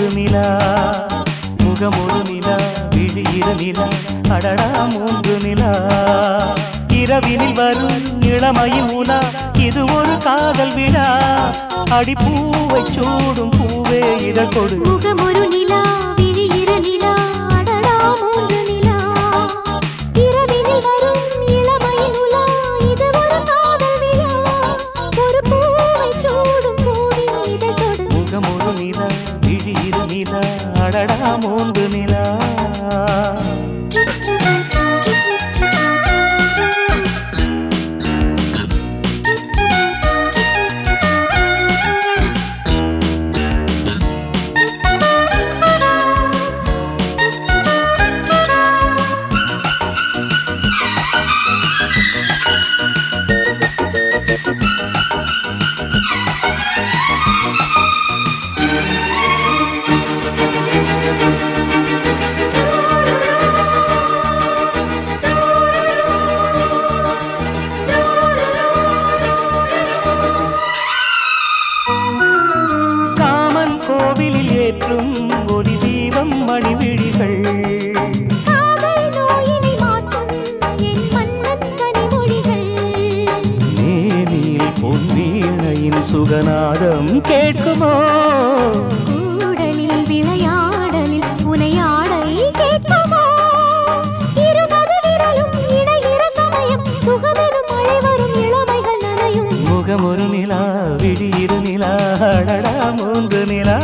மூன்று நிலா முகமொரு நிலா விழி இரு நிலா அடடா மூன்று நிலா இரவினில் வரும் இளமையின் உலா இது ஒரு காதல் விழா அடிப்பூவை சூடும் பூவே இதழ் கொடு முகமொரு நிலா விழி இரு நிலா அடடா மூன்று நிலா இரவினில் வரும் இளமையின் உலா இது ஒரு காதல் விழா ஒரு பூவை சூடும் பூவின் இதழ் தொடு முகமொரு நிலா விழி இரு நிலா அடடா மூன்று நிலா காமன் கோவிலில் ஏற்றும் ஒளி தீபம் மணிவிழிகள் காதல் நோயினை மாற்றும் என் மன்னன் கனிமொழிகள் மேனில் பொன்வீணையின் சுகநாதம் கேட்குமோ கூடலில் விளையாடலில் உனையாடை கேட்குமோ இருபது விரலும் இணைகிற சமயம் சுகமெனும் மழை வரும் இளமைகள் நனையும் முகமொரு நிலா விழி இரு நிலா அடடா மூன்று நிலா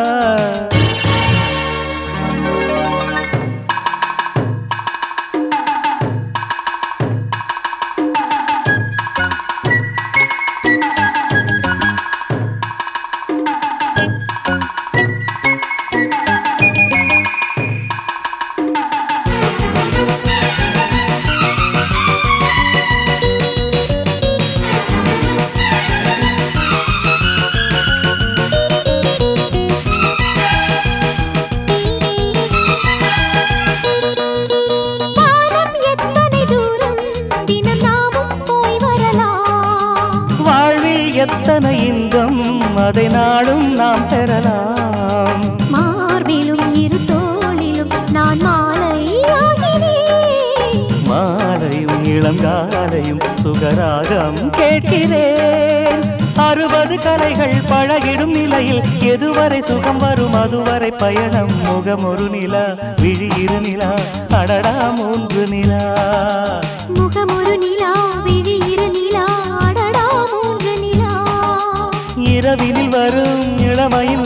வானம் எத்தனை தூரம் தினம் நாமும் போய் வரலாம் வாழ்வில் எத்தனை இன்பம் அதை நாடும் நாம் பெறலாம் மார்பிலும் இரு தோளிலும் நான் மாலையாகிறேன் மாலையும் இளங்காலையும் சுகராகம் கேட்கிறேன் அறுபது கலைகள் பழகிடும் நிலையில் எதுவரை சுகம் வரும் அதுவரை பயணம் முகம் ஒரு நிலா விழி இரு நிலா அடடா மூன்று நிலா முகமொரு நிலா விழி இரு நிலா அடடா மூன்று நிலா இரவினில் வரும் இளமையின்